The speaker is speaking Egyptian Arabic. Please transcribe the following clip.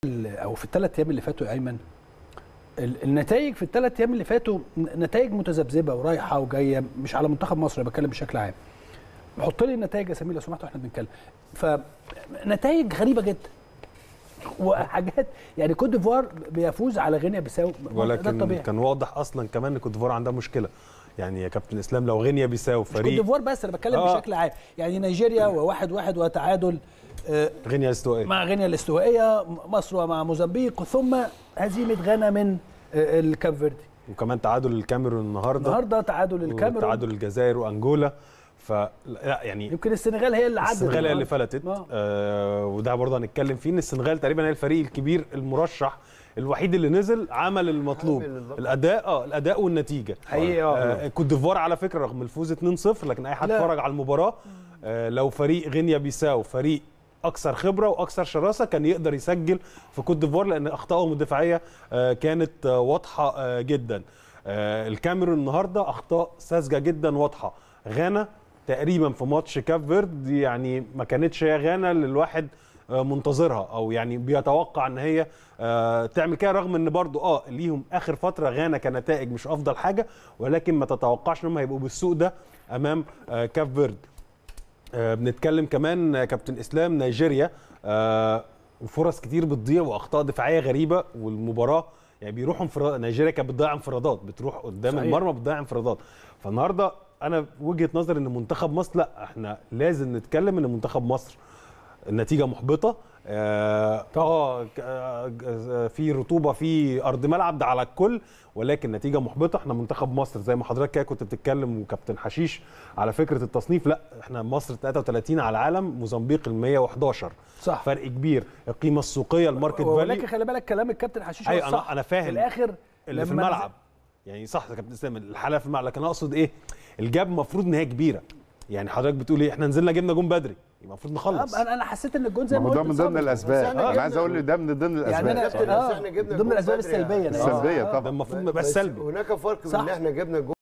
او في الثلاث ايام اللي فاتوا يا ايمن ال- النتائج في الثلاث ايام اللي فاتوا ن- نتائج متذبذبه ورايحه وجايه مش على منتخب مصر انا بتكلم بشكل عام حط لي النتائج يا سمير لو سمحت واحنا بنتكلم فنتائج غريبه جدا وحاجات يعني كوت ديفوار بيفوز على غينيا بيساو ده ولكن الطبيعي كان واضح اصلا كمان ان كوت ديفوار عندها مشكله يعني يا كابتن اسلام لو غينيا بيساو مش كوت فريق ديفوار بس انا بتكلم آه. بشكل عام يعني نيجيريا وواحد واحد وتعادل آه، غينيا الاستوائيه مع غينيا الاستوائيه مصر ومع موزمبيق ثم هزيمه غانا من آه، الكاب فيردي وكمان تعادل الكاميرون النهارده النهارده تعادل الكاميرون تعادل الجزائر وانجولا فلا يعني يمكن السنغال هي اللي عدت السنغال هي اللي النهاردة. فلتت آه. آه وده برضه هنتكلم فيه ان السنغال تقريبا هي الفريق الكبير المرشح الوحيد اللي نزل عمل المطلوب عامل اللقب. الاداء اه الاداء والنتيجه حقيقي اه آه كوت ديفوار على فكره رغم الفوز 2-0 لكن اي حد لا. اتفرج على المباراه آه لو فريق غينيا بيساو فريق اكثر خبره واكثر شراسه كان يقدر يسجل في كوت ديفوار لان اخطائهم الدفاعيه آه كانت آه واضحه آه جدا آه الكاميرون النهارده اخطاء ساذجه جدا واضحه غانا تقريبا في ماتش كاب فيرد يعني ما كانتش هي غانا اللي الواحد آه، منتظرها او يعني بيتوقع ان هي آه، تعمل كده رغم ان برضو اه ليهم اخر فتره غانا كنتائج مش افضل حاجه ولكن ما تتوقعش ان هم هيبقوا بالسوء ده امام آه، كاب فيرد آه، بنتكلم كمان آه، كابتن اسلام نيجيريا آه، وفرص كتير بتضيع واخطاء دفاعيه غريبه والمباراه يعني بيروحوا انفراد نيجيريا كانت بتضيع انفرادات بتروح قدام صحيح. المرمى بتضيع انفرادات فالنهارده انا وجهه نظري ان منتخب مصر لا احنا لازم نتكلم ان منتخب مصر النتيجه محبطه اه آه، ك- آه، آه، في رطوبه في ارض ملعب ده على الكل ولكن نتيجه محبطه احنا منتخب مصر زي ما حضرتك كده كنت بتتكلم وكابتن حشيش على فكره التصنيف لا احنا مصر 33 على العالم موزمبيق ال 111 صح فرق كبير القيمه السوقيه الماركت ولكن فاليو خلي بالك كلام الكابتن حشيش هو ايوه الصح انا انا فاهم في الاخر اللي في لما الملعب يعني صح يا كابتن اسلام الحاله في الملعب لكن اقصد ايه الجاب المفروض ان هي كبيره يعني حضرتك بتقول ايه احنا نزلنا جبنا جون بدري يبقى المفروض نخلص آه، انا انا حسيت ان الجون زي ما ما هو ده قلت من ضمن صعب. الاسباب إحنا انا عايز جبنا- اقول ده من ضمن يعني انا الاسباب كابتن، بس آه، إحنا جبنا ضمن جون الاسباب بدري السلبيه يعني. أنا آسف. السلبية آه. طبعا ده المفروض ما يبقاش سلبي هناك فرق صح. بين ان احنا جبنا جون